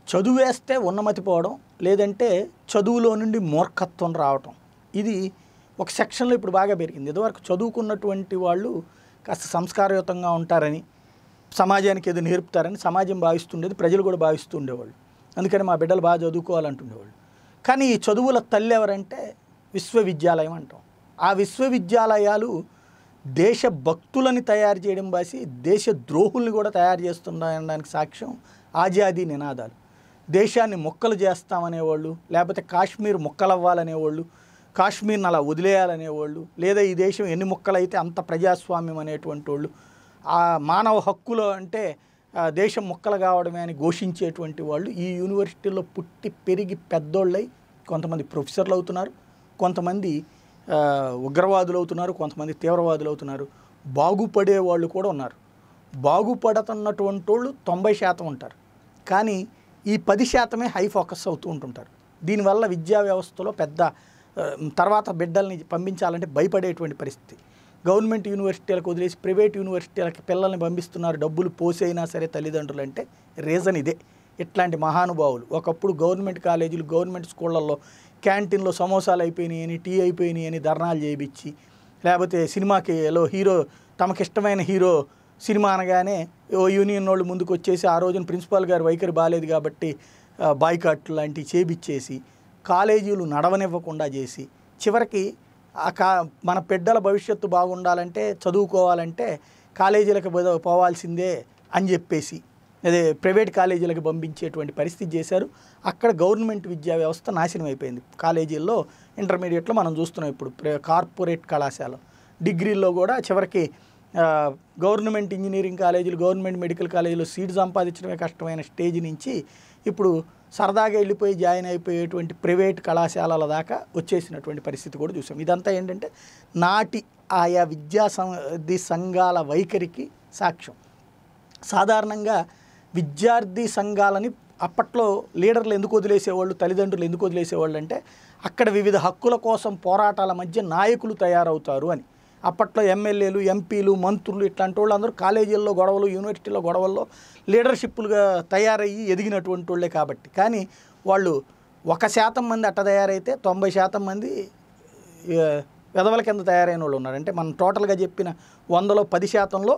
చదువేస్తే ఉన్నమతి పోవడం లేదంటే చదువులో నుండి మూర్ఖత్వం రావటం ఇది ఒక సెక్షన్లో ఇప్పుడు బాగా పెరిగింది ఇదివరకు చదువుకున్నటువంటి వాళ్ళు కాస్త సంస్కారయుతంగా ఉంటారని సమాజానికి ఏదో నేర్పుతారని సమాజం భావిస్తుండేది ప్రజలు కూడా భావిస్తూ ఉండేవాళ్ళు అందుకని మా బిడ్డలు బాగా చదువుకోవాలంటుండేవాళ్ళు కానీ ఈ చదువుల తల్లి ఎవరంటే విశ్వవిద్యాలయం అంటాం ఆ విశ్వవిద్యాలయాలు దేశ భక్తులని తయారు చేయడం బాసి దేశ ద్రోహుల్ని కూడా తయారు చేస్తున్నాయనడానికి సాక్ష్యం ఆజాదీ నినాదాలు దేశాన్ని మొక్కలు చేస్తామనేవాళ్ళు లేకపోతే కాశ్మీర్ మొక్కలవ్వాలనేవాళ్ళు కాశ్మీర్ని అలా వదిలేయాలనేవాళ్ళు లేదా ఈ దేశం ఎన్ని మొక్కలైతే అంత ప్రజాస్వామ్యం అనేటువంటి వాళ్ళు ఆ మానవ హక్కులు అంటే ఆ, దేశం మొక్కలు కావడమే అని ఘోషించేటువంటి వాళ్ళు ఈ యూనివర్సిటీలో పుట్టి పెరిగి పెద్దోళ్ళై కొంతమంది ప్రొఫెసర్లు అవుతున్నారు కొంతమంది ఆ, ఉగ్రవాదులు అవుతున్నారు కొంతమంది తీవ్రవాదులు అవుతున్నారు బాగుపడే వాళ్ళు కూడా ఉన్నారు బాగుపడుతున్నటువంటి వాళ్ళు తొంభై శాతం ఉంటారు కానీ ఈ పది శాతమే హై ఫోకస్ అవుతూ ఉంటుంటారు దీనివల్ల విద్యా వ్యవస్థలో పెద్ద ఆ, తర్వాత బిడ్డల్ని పంపించాలంటే భయపడేటువంటి పరిస్థితి గవర్నమెంట్ యూనివర్సిటీలకు వదిలేసి ప్రైవేట్ యూనివర్సిటీలకి పిల్లల్ని పంపిస్తున్నారు డబ్బులు పోసైనా సరే తల్లిదండ్రులు అంటే రీజన్ ఇదే ఇట్లాంటి మహానుభావులు ఒకప్పుడు గవర్నమెంట్ కాలేజీలు గవర్నమెంట్ స్కూళ్ళల్లో క్యాంటీన్లో సమోసాలు అయిపోయినాయి అని టీ అయిపోయినాయి అని ధర్నాలు చేయించి లేకపోతే సినిమాకి లో హీరో తమకిష్టమైన హీరో సినిమా అనగానే ఓ యూనియన్ వాళ్ళు ముందుకు వచ్చేసి ఆ రోజున ప్రిన్సిపాల్ గారు వైఖరి బాగాలేదు కాబట్టి ఆ, బాయ్కాట్ లాంటివి చేపిచ్చేసి కాలేజీలు నడవనివ్వకుండా చేసి చివరికి ఆ కా మన బిడ్డల భవిష్యత్తు బాగుండాలంటే చదువుకోవాలంటే కాలేజీలకు పోద- పోవాల్సిందే అని చెప్పేసి అదే ప్రైవేట్ కాలేజీలకు పంపించేటువంటి పరిస్థితి చేశారు అక్కడ గవర్నమెంట్ విద్యా వ్యవస్థ నాశనం అయిపోయింది కాలేజీల్లో ఇంటర్మీడియట్లో మనం చూస్తున్నాం ఇప్పుడు ప్ర- కార్పొరేట్ కళాశాల డిగ్రీల్లో కూడా చివరికి ఆ, గవర్నమెంట్ ఇంజనీరింగ్ కాలేజీలు గవర్నమెంట్ మెడికల్ కాలేజీలో సీట్ సంపాదించడమే కష్టమైన స్టేజ్ నుంచి ఇప్పుడు సరదాగా వెళ్ళిపోయి జాయిన్ అయిపోయేటువంటి ప్రైవేట్ కళాశాలల దాకా వచ్చేసినటువంటి పరిస్థితి కూడా చూసాం ఇదంతా ఏంటంటే నాటి ఆయా విద్యా సం- సంఘాల వైఖరికి సాక్ష్యం సాధారణంగా విద్యార్థి సంఘాలని అప్పట్లో లీడర్లు ఎందుకు వదిలేసేవాళ్ళు తల్లిదండ్రులు ఎందుకు వదిలేసేవాళ్ళు అంటే అక్కడ వివిధ హక్కుల కోసం పోరాటాల మధ్య నాయకులు తయారవుతారు అని అప్పట్లో ఎమ్మెల్యేలు ఎంపీలు మంత్రులు ఇట్లాంటి వాళ్ళు అందరూ కాలేజీల్లో గొడవలు యూనివర్సిటీలో గొడవల్లో లీడర్షిప్లుగా తయారయ్యి ఎదిగినటువంటి వాళ్ళే కాబట్టి కానీ వాళ్ళు ఒక శాతం మంది అట్ట తయారైతే తొంభై శాతం మంది ఏ, వెధవల కింద తయారైన వాళ్ళు ఉన్నారు అంటే మనం టోటల్గా చెప్పిన వందలో పది శాతంలో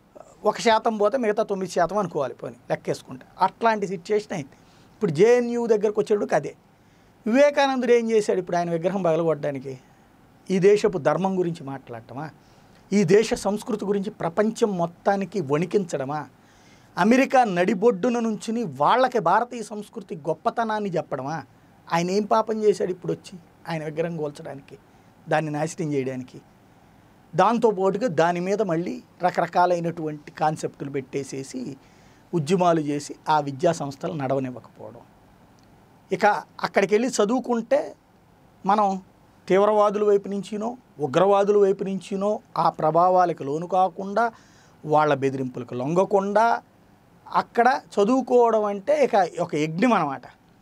ఒక శాతం పోతే మిగతా తొమ్మిది శాతం అనుకోవాలి పోనీ లెక్కేసుకుంటే అట్లాంటి సిచ్యుయేషన్ అయింది ఇప్పుడు జేఎన్యూ దగ్గరకు వచ్చేటప్పుడు అదే వివేకానందుడు ఏం చేశాడు ఇప్పుడు ఆయన విగ్రహం పగలగొట్టడానికి ఈ దేశపు ధర్మం గురించి మాట్లాడటమా ఈ దేశ సంస్కృతి గురించి ప్రపంచం మొత్తానికి వణికించడమా అమెరికా నడిబొడ్డున నుంచుని వాళ్ళకి భారతీయ సంస్కృతి గొప్పతనాన్ని చెప్పడమా ఆయన ఏం పాపం చేశాడు ఇప్పుడు వచ్చి ఆయన విగ్రహం కోల్చడానికి దాన్ని నాశనం చేయడానికి దాంతో పాటుగా దాని మీద మళ్ళీ రకరకాలైనటువంటి కాన్సెప్టులు పెట్టేసేసి ఉద్యమాలు చేసి ఆ విద్యా సంస్థలు నడవనివ్వకపోవడం ఇక అక్కడికి వెళ్ళి చదువుకుంటే మనం తీవ్రవాదుల వైపు నుంచినో ఉగ్రవాదుల వైపు నుంచినో ఆ ప్రభావాలకు లోను కాకుండా వాళ్ళ బెదిరింపులకు లొంగకుండా అక్కడ చదువుకోవడం అంటే ఇక ఒక యజ్ఞం అనమాట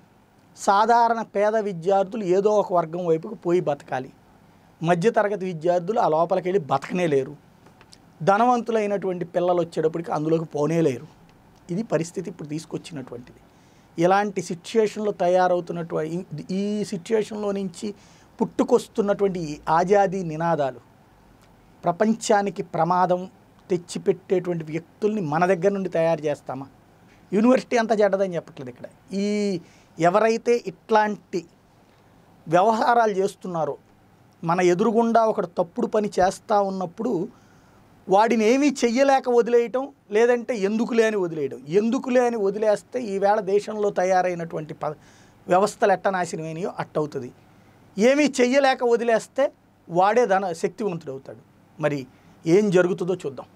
సాధారణ పేద విద్యార్థులు ఏదో ఒక వర్గం వైపుకు పోయి బతకాలి మధ్యతరగతి విద్యార్థులు ఆ లోపలికి వెళ్ళి బతకనే లేరు ధనవంతులైనటువంటి పిల్లలు వచ్చేటప్పటికి అందులోకి పోనే లేరు ఇది పరిస్థితి ఇప్పుడు తీసుకొచ్చినటువంటిది ఇలాంటి సిచ్యుయేషన్లో తయారవుతున్నటువంటి ఈ సిచ్యుయేషన్లో నుంచి పుట్టుకొస్తున్నటువంటి ఈ ఆజాదీ నినాదాలు ప్రపంచానికి ప్రమాదం తెచ్చిపెట్టేటువంటి వ్యక్తుల్ని మన దగ్గర నుండి తయారు చేస్తామా యూనివర్సిటీ అంతా చెడ్డదని చెప్పట్లేదు ఇక్కడ ఈ ఎవరైతే ఇట్లాంటి వ్యవహారాలు చేస్తున్నారో మన ఎదురుగుండా ఒకడు తప్పుడు పని చేస్తూ ఉన్నప్పుడు వాడిని ఏమీ చెయ్యలేక వదిలేయటం లేదంటే ఎందుకులే అని వదిలేయడం ఎందుకులే అని వదిలేస్తే ఈవేళ దేశంలో తయారైనటువంటి ప వ్యవస్థలు ఎట్ట నాశనమైనయో అట్టవుతుంది ఏమీ చెయ్యలేక వదిలేస్తే వాడే ధన శక్తివంతుడు అవుతాడు మరి ఏం జరుగుతుందో చూద్దాం